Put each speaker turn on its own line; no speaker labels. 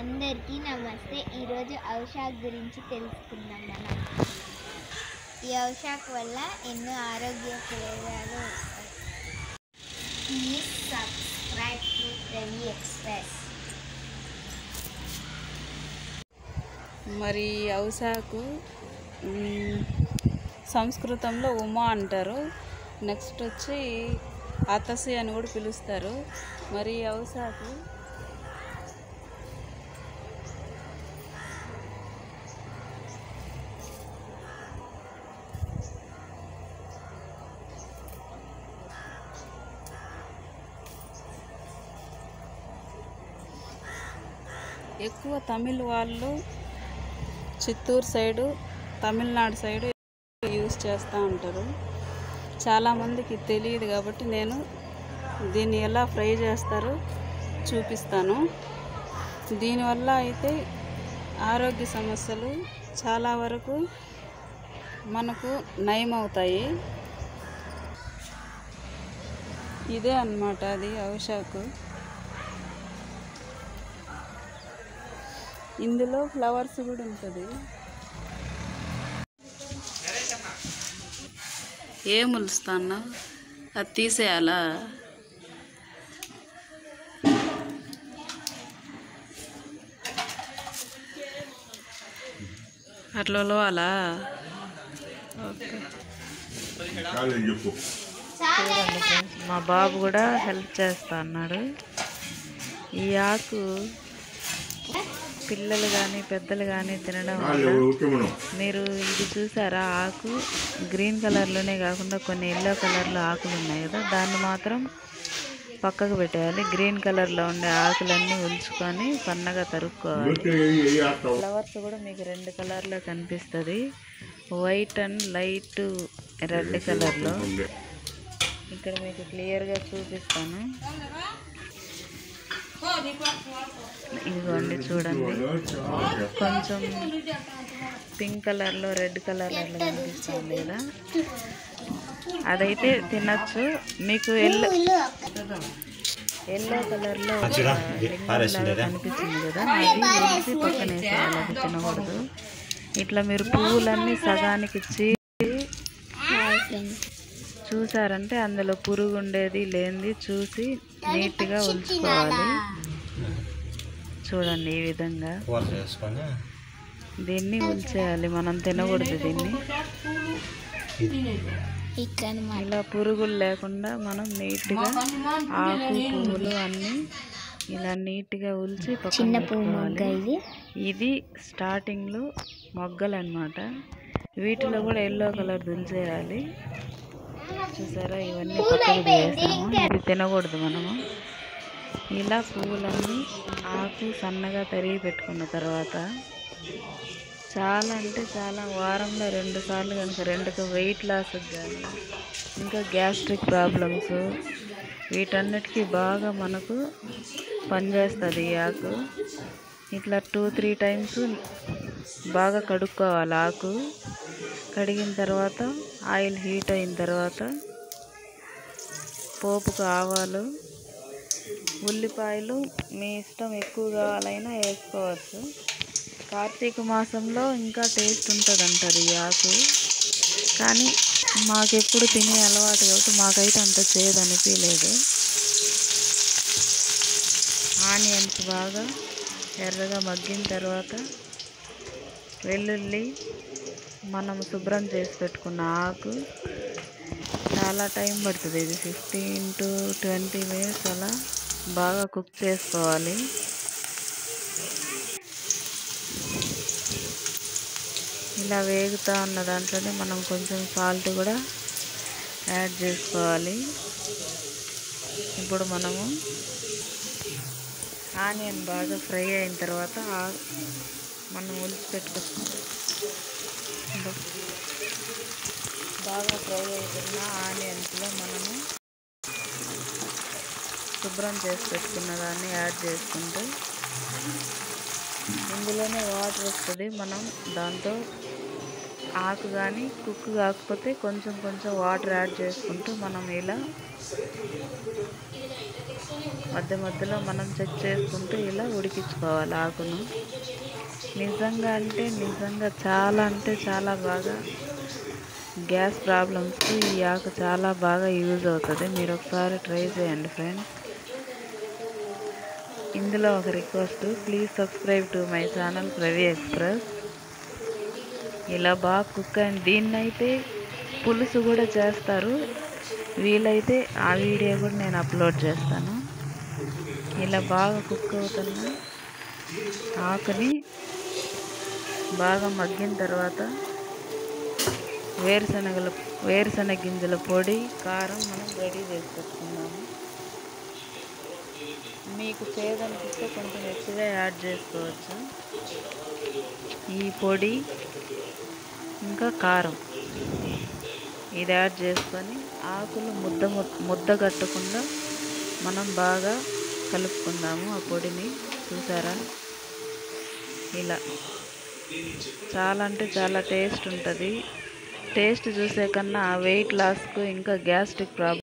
అందరికీ నమస్తే ఈరోజు ఔషాక్ గురించి తెలుసుకుందాం మనం ఈ ఔషాక్ వల్ల ఎన్నో ఆరోగ్య ప్రయోజనాలు వస్తాయి please subscribe to Ravi express
మరి ఔసాకు మ్, సంస్కృతంలో ఉమా అంటారు నెక్స్ట్ వచ్చి అతసి అని కూడా పిలుస్తారు మరి ఈ ఔసాకు ఎక్కువ తమిళ్ వాళ్ళు Chittoor side Tamil Nadu side use చేస్తూ ఉంటారు చాలామందికి తెలియదు కాబట్టి నేను దీన్ని ఎలా ఫ్రై చేస్తారో చూపిస్తాను దీనివల్ల అయితే ఆరోగ్య సమస్యలు చాలా వరకు మనకు నయమవుతాయి ఇదే అన్నమాట అది ఔషాకు ఇందులో ఫ్లవర్స్ కూడా ఉంటుంది ఏం ములుస్తాను అది తీసేయాలా అట్లా అలా ఓకే
చెప్పు
చూడండి ఫ్రెండ్స్ మా బాబు కూడా హెల్ప్ చేస్తా అన్నాడు ఈ ఆకు పిల్లలు కానీ పెద్దలు కానీ తినడం వల్ల
ఉత్తమనం
మీరు ఇది చూసారా ఆకు గ్రీన్ కలర్లోనే కాకుండా కొన్ని ఎల్లో కలర్లో ఆకులు ఉన్నాయి కదా దాన్ని మాత్రం పక్కకు పెట్టేయాలి గ్రీన్ కలర్లో ఉండే ఆకులన్నీ ఉంచుకొని సన్నగా తరుక్కోవాలి ఫ్లవర్స్ కూడా మీకు రెండు కలర్లో కనిపిస్తుంది వైట్ అండ్ లైట్ రెడ్ కలర్లో ఇక్కడ మీకు క్లియర్గా చూపిస్తాను ఇదిగోండి చూడండి కొంచెం పింక్ కలర్లో రెడ్ కలర్లో అట్లా కనిపిస్తుంది కదా అదైతే తినచ్చు మీకు ఎల్లో ఎల్లో కలర్లో ఒక లింగంలాగా కనిపిస్తుంది కదా అది వేసి పక్కన వేసేయాలి అది తినకూడదు ఇట్లా మీరు పువ్వులన్నీ సగానికి చీ
హాయ్ ఫ్రెండ్స్
చూసారంటే అందులో పురుగు ఉండేది లేనిది చూసి నీట్గా ఉంచుకోవాలి చూడండి ఈ విధంగా దీన్ని ఉంచేయాలి మనం తినకూడదు దీన్ని
ఇక్కడ
ఇలా పురుగులు లేకుండా మనం నీట్గా ఆకు పువ్వులు అన్నీ ఇలా నీట్గా ఉల్చి పక్కన
చిన్న పువ్వు మొగ్గ
పెట్టుకోవాలి.
ఇది
ఇది స్టార్టింగ్లో మొగ్గలు అన్నమాట వీటిలో కూడా ఎల్లో కలర్ దులిచేయాలి చూసారా ఇవన్నీ పక్కకు వేసాము ఇది తినకూడదు మనము ఇలా పువ్వులన్నీ ఆకు సన్నగా తరిగి పెట్టుకున్న తర్వాత చాలా అంటే చాలా వారంలో రెండు సార్లు కనుక రెండు వెయిట్ లాస్కి కానీ ఇంకా గ్యాస్ట్రిక్ ప్రాబ్లమ్స్ వీటన్నిటికీ బాగా మనకు పనిచేస్తుంది ఈ ఆకు ఇట్లా టూ త్రీ టైమ్స్ బాగా కడుక్కోవాలి ఆకు కడిగిన తర్వాత ఆయిల్ హీట్ అయిన తర్వాత పోపుకు ఆవాలు ఉల్లిపాయలు మీ ఇష్టం ఎక్కువ కావాలైనా వేసుకోవచ్చు కార్తీక మాసంలో ఇంకా టేస్ట్ ఉంటుంది అంటారు ఈ ఆకు కానీ మాకెప్పుడు తినే అలవాటు కాబట్టి మాకైతే అంత చేదు అనిపించలేదు ఆనియన్స్ బాగా ఎర్రగా మగ్గిన తర్వాత వెల్లుల్లి మనం శుభ్రం చేసి పెట్టుకున్న ఆకు చాలా టైం పడుతుంది ఇది ఫిఫ్టీన్ టు ట్వంటీ మినిట్స్ అలా బాగా కుక్ చేసుకోవాలి ఇలా వేగుతా ఉన్న దాంట్లోనే మనం కొంచెం సాల్ట్ కూడా యాడ్ చేసుకోవాలి ఇప్పుడు మనము ఆనియన్ బాగా ఫ్రై అయిన తర్వాత ఆ- మనం ఉలిచి పెట్టుకో బాగా ఫ్రై అవుతున్న ఆనియన్స్లో మనము శుభ్రం చేసి పెట్టుకున్న దాన్ని యాడ్ చేసుకుంటే ఇందులోనే వాటర్ వస్తుంది మనం దాంతో ఆకు కానీ కుక్ కాకపోతే కొంచెం కొంచెం వాటర్ యాడ్ చేసుకుంటూ మనం ఇలా మధ్య మధ్యలో మనం చెక్ చేసుకుంటూ ఇలా ఉడికించుకోవాలి ఆకును నిజంగా అంటే నిజంగా చాలా అంటే చాలా బాగా గ్యాస్ ప్రాబ్లమ్స్కి ఈ ఆకు చాలా బాగా యూజ్ అవుతుంది మీరు ఒకసారి ట్రై చేయండి ఫ్రెండ్స్ ఇందులో ఒక request please subscribe to my channel Ravi express ఇలా బాగా కుక్ అయింది దీన్ని అయితే పులుసు కూడా చేస్తారు వీలైతే ఆ వీడియో కూడా నేను అప్లోడ్ చేస్తాను ఇలా బాగా కుక్ అవుతున్న ఆకుని బాగా మగ్గిన తర్వాత వేరుశనగల వేరుశనగ గింజల పొడి కారం మనం రెడీ చేసి పెట్టుకున్నాము మీకు చేదనిపిస్తే కొంచెం ఎక్కువగా యాడ్ చేసుకోవచ్చు ఈ పొడి ఇంకా కారం ఇది యాడ్ చేసుకొని ఆకులు ముద్ద ము- ముద్ద కట్టకుండా మనం బాగా కలుపుకుందాము ఆ పొడిని చూసారా ఇలా చాలా అంటే చాలా టేస్ట్ ఉంటుంది టేస్ట్ చూసే కన్నా ఆ వెయిట్ లాస్కు ఇంకా గ్యాస్ట్రిక్ ప్రాబ్లం